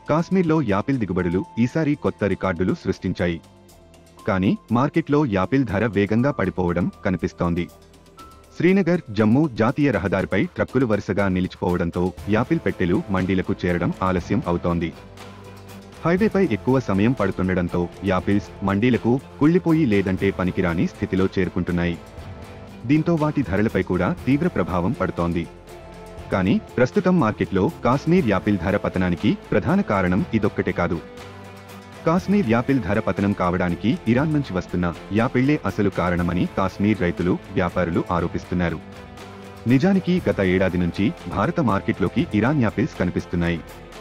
కాశ్మీర్లో యాపిల్ దిగుబడులు ఈసారి కొత్త రికార్డులు సృష్టించాయి కానీ మార్కెట్లో యాపిల్ ధర వేగంగా పడిపోవడం కనిపిస్తోంది శ్రీనగర్ జమ్మూ జాతీయ రహదారిపై ట్రక్కులు వరుసగా నిలిచిపోవడంతో యాపిల్ పెట్టెలు మండీలకు చేరడం ఆలస్యం అవుతోంది హైవేపై ఎక్కువ సమయం పడుతుండడంతో యాపిల్స్ మండీలకు కుళ్ళిపోయి లేదంటే పనికిరాని స్థితిలో చేరుకుంటున్నాయి దీంతో వాటి ధరలపై కూడా తీవ్ర ప్రభావం పడుతోంది కానీ ప్రస్తుతం మార్కెట్లో కాశ్మీర్ యాపిల్ ధర పతనానికి ప్రధాన కారణం ఇదొక్కటే కాదు కాశ్మీర్ యాపిల్ ధర పతనం కావడానికి ఇరాన్ నుంచి వస్తున్న యాపిళ్లే అసలు కారణమని కాశ్మీర్ రైతులు వ్యాపారులు ఆరోపిస్తున్నారు నిజానికి గత ఏడాది నుంచి భారత మార్కెట్లోకి ఇరాన్ యాపిల్స్ కనిపిస్తున్నాయి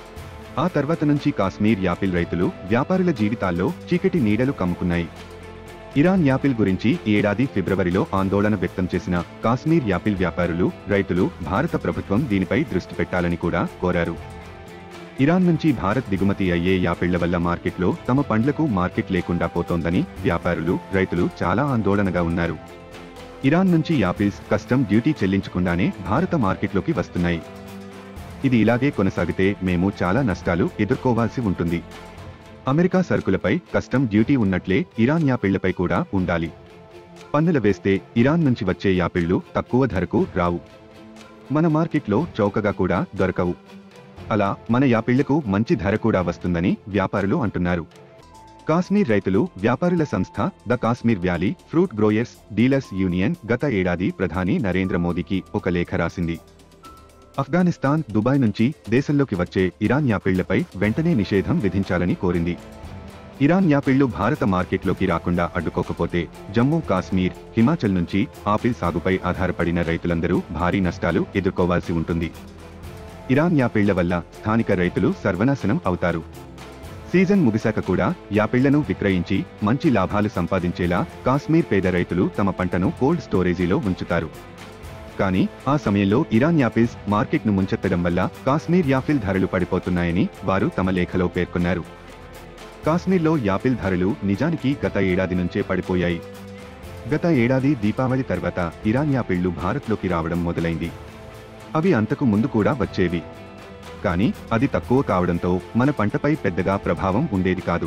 ఆ తర్వాత నుంచి కాశ్మీర్ యాపిల్ రైతులు వ్యాపారుల జీవితాల్లో చీకటి నీడలు కమ్ముకున్నాయి ఇరాన్ యాపిల్ గురించి ఈ ఏడాది ఫిబ్రవరిలో ఆందోళన వ్యక్తం చేసిన కాశ్మీర్ యాపిల్ వ్యాపారులు రైతులు భారత ప్రభుత్వం దీనిపై దృష్టి పెట్టాలని కూడా కోరారు ఇరాన్ నుంచి భారత్ దిగుమతి అయ్యే యాపిళ్ల వల్ల మార్కెట్లో తమ పండ్లకు మార్కెట్ లేకుండా పోతోందని వ్యాపారులు రైతులు చాలా ఆందోళనగా ఉన్నారు ఇరాన్ నుంచి యాపిల్స్ కస్టమ్ డ్యూటీ చెల్లించకుండానే భారత మార్కెట్లోకి వస్తున్నాయి ఇది ఇలాగే కొనసాగితే మేము చాలా నష్టాలు ఎదుర్కోవాల్సి ఉంటుంది అమెరికా సరుకులపై కస్టమ్ డ్యూటీ ఉన్నట్లే ఇరాన్ యాపిళ్లపై కూడా ఉండాలి పన్నులు వేస్తే ఇరాన్ నుంచి వచ్చే యాపిళ్లు తక్కువ ధరకు రావు మన మార్కెట్లో చౌకగా కూడా దొరకవు అలా మన యాపిళ్లకు మంచి ధర కూడా వస్తుందని వ్యాపారులు అంటున్నారు కాశ్మీర్ రైతులు వ్యాపారుల సంస్థ the Kashmir valley fruit growers dealers union గత ఏడాది ప్రధాని నరేంద్ర మోదీకి ఒక లేఖ రాసింది ఆఫ్ఘనిస్తాన్ దుబాయ్ నుంచి దేశంలోకి వచ్చే ఇరాన్ యాపిళ్లపై వెంటనే నిషేధం విధించాలని కోరింది ఇరాన్ యాపిళ్లు భారత మార్కెట్లోకి రాకుండా అడ్డుకోకపోతే జమ్మూ కాశ్మీర్ హిమాచల్ నుంచి ఆపిల్ సాగుపై ఆధారపడిన రైతులందరూ భారీ నష్టాలు ఎదుర్కోవాల్సి ఉంటుంది ఇరాన్ యాపిళ్ల వల్ల స్థానిక రైతులు సర్వనాశనం అవుతారు సీజన్ ముగిశాక కూడా యాపిళ్లను విక్రయించి మంచి లాభాలు సంపాదించేలా కాశ్మీర్ పేద రైతులు తమ పంటను కోల్డ్ స్టోరేజీలో ఉంచుతారు కానీ ఆ సమయంలో ఇరాన్ యాపిల్స్ మార్కెట్ను ముంచెత్తడం వల్ల కాశ్మీర్ యాపిల్ ధరలు పడిపోతున్నాయని వారు తమ లేఖలో పేర్కొన్నారు కాశ్మీర్లో యాపిల్ ధరలు నిజానికి గత ఏడాది నుంచే పడిపోయాయి గత ఏడాది దీపావళి తర్వాత ఇరాన్ యాపిళ్లు భారత్లోకి రావడం మొదలైంది అవి అంతకు ముందు కూడా వచ్చేవి కానీ అది తక్కువ కావడంతో మన పంటపై పెద్దగా ప్రభావం ఉండేది కాదు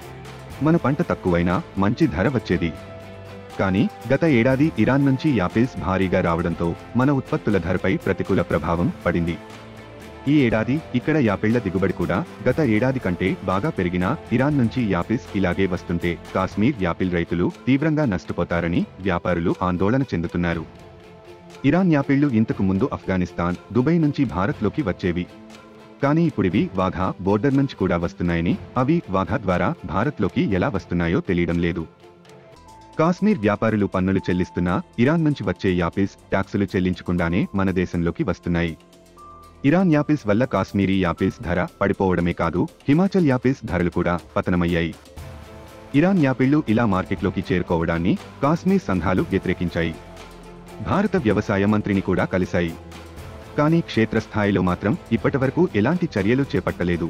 మన పంట తక్కువైనా మంచి ధర వచ్చేది కానీ గత ఏడాది ఇరాన్ నుంచి యాపిల్స్ భారీగా రావడంతో మన ఉత్పత్తుల ధరపై ప్రతికూల ప్రభావం పడింది ఈ ఏడాది ఇక్కడ యాపిళ్ల దిగుబడి కూడా గత ఏడాది కంటే బాగా పెరిగినా ఇరాన్ నుంచి యాపిల్స్ ఇలాగే వస్తుంటే కాశ్మీర్ యాపిల్ రైతులు తీవ్రంగా నష్టపోతారని వ్యాపారులు ఆందోళన చెందుతున్నారు ఇరాన్ యాపిళ్లు ఇంతకు ముందు ఆఫ్ఘనిస్తాన్ దుబాయ్ నుంచి భారత్లోకి వచ్చేవి కానీ ఇప్పుడివి వాఘా బోర్డర్ నుంచి కూడా వస్తున్నాయని అవి వాఘా ద్వారా భారత్లోకి ఎలా వస్తున్నాయో తెలియడం లేదు కాశ్మీర్ వ్యాపారులు పన్నులు చెల్లిస్తున్నా ఇరాన్ నుంచి వచ్చే యాపిల్స్ ట్యాక్సులు చెల్లించకుండానే మన దేశంలోకి వస్తున్నాయి ఇరాన్ యాపిల్స్ వల్ల కాశ్మీరీ యాపిల్స్ ధర పడిపోవడమే కాదు హిమాచల్ యాపిల్స్ ధరలు కూడా పతనమయ్యాయి ఇరాన్ యాపిళ్లు ఇలా మార్కెట్లోకి చేరుకోవడాన్ని కాశ్మీర్ సంఘాలు వ్యతిరేకించాయి భారత వ్యవసాయ మంత్రిని కూడా కలిశాయి కానీ క్షేత్రస్థాయిలో మాత్రం ఇప్పటివరకు ఎలాంటి చర్యలు చేపట్టలేదు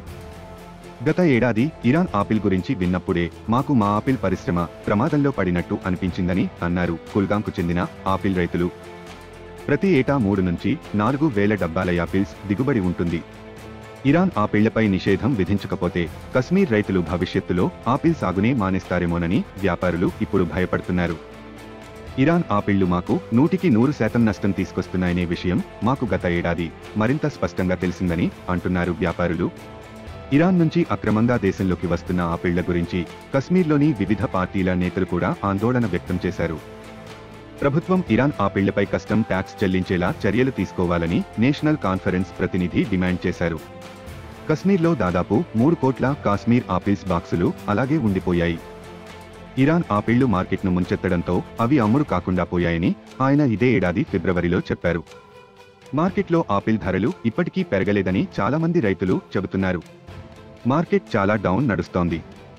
గత ఏడాది ఇరాన్ ఆపిల్ గురించి విన్నప్పుడే మాకు మా ఆపిల్ పరిశ్రమ ప్రమాదంలో పడినట్టు అనిపించిందని అన్నారు కుల్గాంకు చెందిన ఆపిల్ రైతులు ప్రతి ఏటా మూడు నుంచి నాలుగు వేల డబ్బాల యాపిల్స్ దిగుబడి ఉంటుంది ఇరాన్ ఆపిళ్లపై నిషేధం విధించకపోతే కశ్మీర్ రైతులు భవిష్యత్తులో ఆపిల్ సాగునే మానేస్తారేమోనని వ్యాపారులు ఇప్పుడు భయపడుతున్నారు ఇరాన్ ఆపిళ్లు మాకు నూటికి నూరు శాతం నష్టం తీసుకొస్తున్నాయనే విషయం మాకు గత ఏడాది మరింత స్పష్టంగా తెలిసిందని అంటున్నారు వ్యాపారులు ఇరాన్ నుంచి అక్రమంగా దేశంలోకి వస్తున్న ఆపిళ్ల గురించి కశ్మీర్లోని వివిధ పార్టీల నేతలు కూడా ఆందోళన వ్యక్తం చేశారు ప్రభుత్వం ఇరాన్ ఆపిళ్లపై కస్టమ్ ట్యాక్స్ చెల్లించేలా చర్యలు తీసుకోవాలని నేషనల్ కాన్ఫరెన్స్ ప్రతినిధి డిమాండ్ చేశారు కశ్మీర్లో దాదాపు మూడు కోట్ల కాశ్మీర్ ఆపిల్స్ బాక్సులు అలాగే ఉండిపోయాయి ఇరాన్ ఆపిళ్లు మార్కెట్ను ముంచెత్తడంతో అవి అమ్ముడు కాకుండా పోయాయని ఆయన ఇదే ఏడాది ఫిబ్రవరిలో చెప్పారు మార్కెట్లో ఆపిల్ ధరలు ఇప్పటికీ పెరగలేదని చాలామంది రైతులు చెబుతున్నారు మార్కెట్ చాలా డౌన్ నడుస్తోంది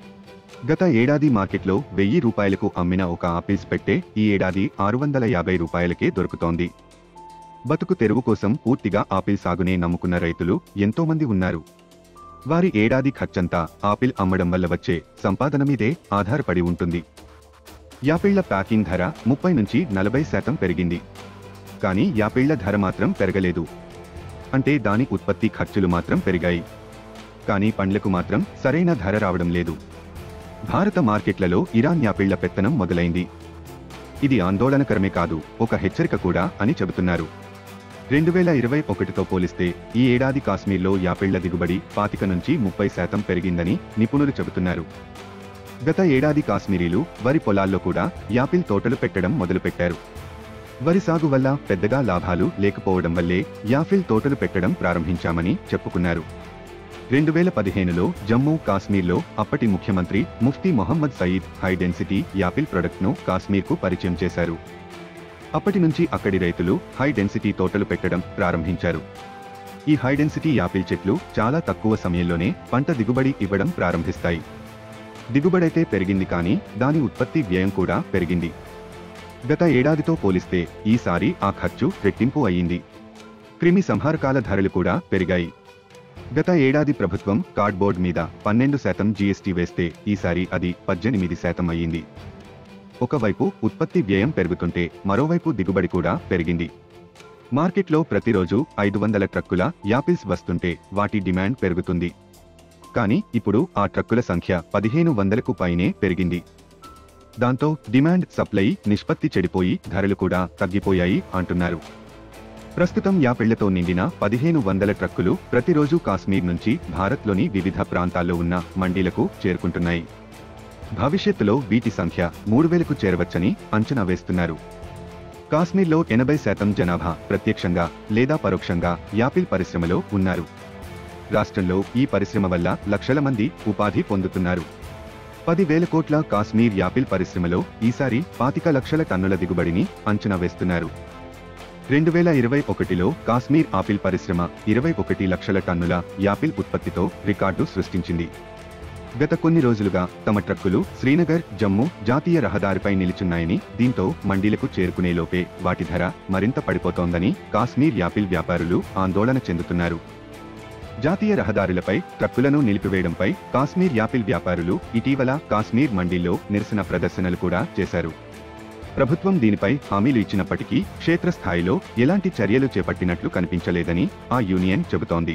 గత ఏడాది మార్కెట్లో వెయ్యి రూపాయలకు అమ్మిన ఒక ఆపిల్స్ పెట్టే ఈ ఏడాది ఆరు వందల యాభై రూపాయలకే దొరుకుతోంది బతుకు తెరువు కోసం పూర్తిగా ఆపిల్ సాగునే నమ్ముకున్న రైతులు ఎంతో మంది ఉన్నారు వారి ఏడాది ఖర్చంతా ఆపిల్ అమ్మడం వల్ల వచ్చే సంపాదన మీదే ఆధారపడి ఉంటుంది యాపిళ్ల ప్యాకింగ్ ధర ముప్పై నుంచి నలభై శాతం పెరిగింది కానీ యాపిళ్ల ధర మాత్రం పెరగలేదు అంటే దాని ఉత్పత్తి ఖర్చులు మాత్రం పెరిగాయి కానీ పండ్లకు మాత్రం సరైన ధర రావడం లేదు భారత మార్కెట్లలో ఇరాన్ యాపిళ్ల పెత్తనం మొదలైంది ఇది ఆందోళనకరమే కాదు ఒక హెచ్చరిక కూడా అని చెబుతున్నారు రెండు వేల ఇరవై ఒకటితో పోలిస్తే ఈ ఏడాది కాశ్మీర్లో యాపిళ్ల దిగుబడి పాతిక నుంచి ముప్పై శాతం పెరిగిందని నిపుణులు చెబుతున్నారు గత ఏడాది కాశ్మీరీలు వరి పొలాల్లో కూడా యాపిల్ తోటలు పెట్టడం మొదలుపెట్టారు వరి సాగు వల్ల పెద్దగా లాభాలు లేకపోవడం వల్లే యాపిల్ తోటలు పెట్టడం ప్రారంభించామని చెప్పుకున్నారు రెండు వేల పదిహేనులో జమ్మూ కాశ్మీర్లో అప్పటి ముఖ్యమంత్రి Mufti Mohammad Sayeed high density apple ప్రొడక్ట్ను కాశ్మీర్కు పరిచయం చేశారు అప్పటి నుంచి అక్కడి రైతులు హై డెన్సిటీ తోటలు పెట్టడం ప్రారంభించారు ఈ హై డెన్సిటీ యాపిల్ చెట్లు చాలా తక్కువ సమయంలోనే పంట దిగుబడి ఇవ్వడం ప్రారంభిస్తాయి దిగుబడైతే పెరిగింది కానీ దాని ఉత్పత్తి వ్యయం కూడా పెరిగింది గత ఏడాదితో పోలిస్తే ఈసారి ఆ ఖర్చు రెట్టింపు అయ్యింది క్రిమి సంహారకాల ధరలు కూడా పెరిగాయి గత ఏడాది ప్రభుత్వం కార్డ్బోర్డ్ మీద పన్నెండు శాతం జీఎస్టీ వేస్తే ఈసారి అది పద్దెనిమిది శాతం అయ్యింది ఒకవైపు ఉత్పత్తి వ్యయం పెరుగుతుంటే మరోవైపు దిగుబడి కూడా పెరిగింది మార్కెట్లో ప్రతిరోజు ఐదు వందల ట్రక్కుల యాపిల్స్ వస్తుంటే వాటి డిమాండ్ పెరుగుతుంది కానీ ఇప్పుడు ఆ ట్రక్కుల సంఖ్య పదిహేను వందలకు పైనే పెరిగింది దాంతో డిమాండ్ సప్లై నిష్పత్తి చెడిపోయి ధరలు కూడా తగ్గిపోయాయి అంటున్నారు ప్రస్తుతం యాపిళ్లతో నిండిన పదిహేను వందల ట్రక్కులు ప్రతిరోజు కాశ్మీర్ నుంచి భారత్లోని వివిధ ప్రాంతాల్లో ఉన్న మండీలకు చేరుకుంటున్నాయి భవిష్యత్తులో వీటి సంఖ్య మూడు వేలకు చేరవచ్చని అంచనా వేస్తున్నారు కాశ్మీర్లో ఎనభై శాతం జనాభా ప్రత్యక్షంగా లేదా పరోక్షంగా యాపిల్ పరిశ్రమలో ఉన్నారు రాష్ట్రంలో ఈ పరిశ్రమ వల్ల లక్షల మంది ఉపాధి పొందుతున్నారు పదివేల కోట్ల కాశ్మీర్ యాపిల్ పరిశ్రమలో ఈసారి పాతిక లక్షల టన్నుల దిగుబడిని అంచనా వేస్తున్నారు రెండు వేల ఇరవై ఒకటిలో కాశ్మీర్ ఆపిల్ పరిశ్రమ ఇరవై ఒకటి లక్షల టన్నుల యాపిల్ ఉత్పత్తితో రికార్డు సృష్టించింది గత కొన్ని రోజులుగా తమ ట్రక్కులు శ్రీనగర్ జమ్మూ జాతీయ రహదారిపై నిలిచున్నాయని దీంతో మండీలకు చేరుకునేలోపే వాటి ధర మరింత పడిపోతోందని కాశ్మీర్ యాపిల్ వ్యాపారులు ఆందోళన చెందుతున్నారు జాతీయ రహదారులపై ట్రక్కులను నిలిపివేయడంపై కాశ్మీర్ యాపిల్ వ్యాపారులు ఇటీవల కాశ్మీర్ మండీల్లో నిరసన ప్రదర్శనలు కూడా చేశారు ప్రభుత్వం దీనిపై హామీలు ఇచ్చినప్పటికీ క్షేత్రస్థాయిలో ఎలాంటి చర్యలు చేపట్టినట్లు కనిపించలేదని ఆ యూనియన్ చెబుతోంది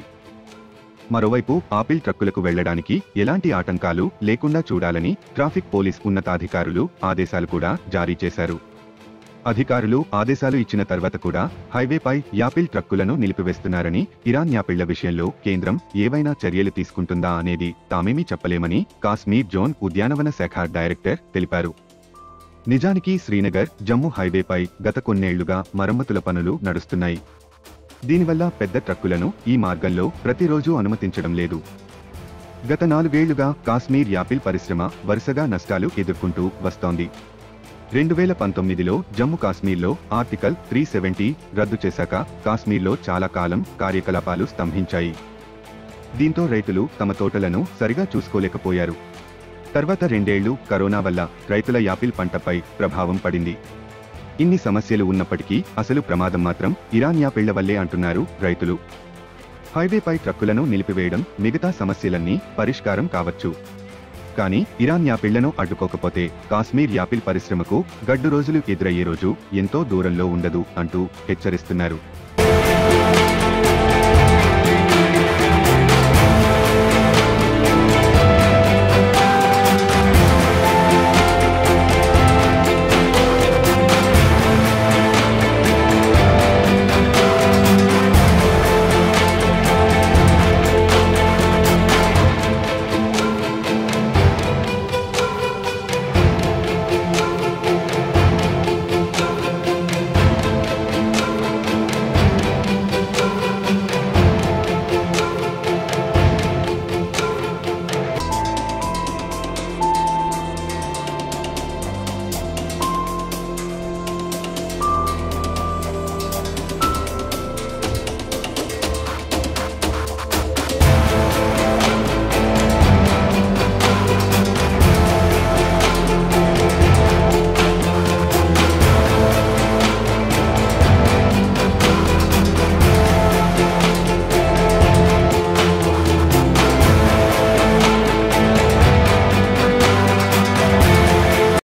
మరోవైపు ఆపిల్ ట్రక్కులకు వెళ్లడానికి ఎలాంటి ఆటంకాలు లేకుండా చూడాలని ట్రాఫిక్ పోలీస్ ఉన్నతాధికారులు ఆదేశాలు కూడా జారీ చేశారు అధికారులు ఆదేశాలు ఇచ్చిన తర్వాత కూడా హైవేపై యాపిల్ ట్రక్కులను నిలిపివేస్తున్నారని ఇరాన్ యాపిళ్ల విషయంలో కేంద్రం ఏవైనా చర్యలు తీసుకుంటుందా అనేది తామేమీ చెప్పలేమని కాశ్మీర్ జోన్ ఉద్యానవన శాఖ డైరెక్టర్ తెలిపారు నిజానికి శ్రీనగర్ జమ్మూ హైవేపై గత కొన్నేళ్లుగా మరమ్మతుల పనులు నడుస్తున్నాయి దీనివల్ల పెద్ద ట్రక్కులను ఈ మార్గంలో ప్రతిరోజు అనుమతించడం లేదు గత నాలుగేళ్లుగా కాశ్మీర్ యాపిల్ పరిశ్రమ వరుసగా నష్టాలు ఎదుర్కొంటూ వస్తోంది రెండు వేల పంతొమ్మిదిలో జమ్మూ కాశ్మీర్లో ఆర్టికల్ త్రీ సెవెంటీ రద్దు చేశాక కాశ్మీర్లో చాలా కాలం కార్యకలాపాలు స్తంభించాయి దీంతో రైతులు తమ తోటలను సరిగా చూసుకోలేకపోయారు తర్వాత రెండేళ్లు కరోనా వల్ల రైతుల యాపిల్ పంటపై ప్రభావం పడింది ఇన్ని సమస్యలు ఉన్నప్పటికీ అసలు ప్రమాదం మాత్రం ఇరాన్ యాపిళ్ల వల్లే అంటున్నారు రైతులు హైవేపై ట్రక్కులను నిలిపివేయడం మిగతా సమస్యలన్నీ పరిష్కారం కావచ్చు కానీ ఇరాన్ యాపిళ్లను అడ్డుకోకపోతే కాశ్మీర్ యాపిల్ పరిశ్రమకు గడ్డు రోజులు ఎదురయ్యే రోజు ఎంతో దూరంలో ఉండదు అంటూ హెచ్చరిస్తున్నారు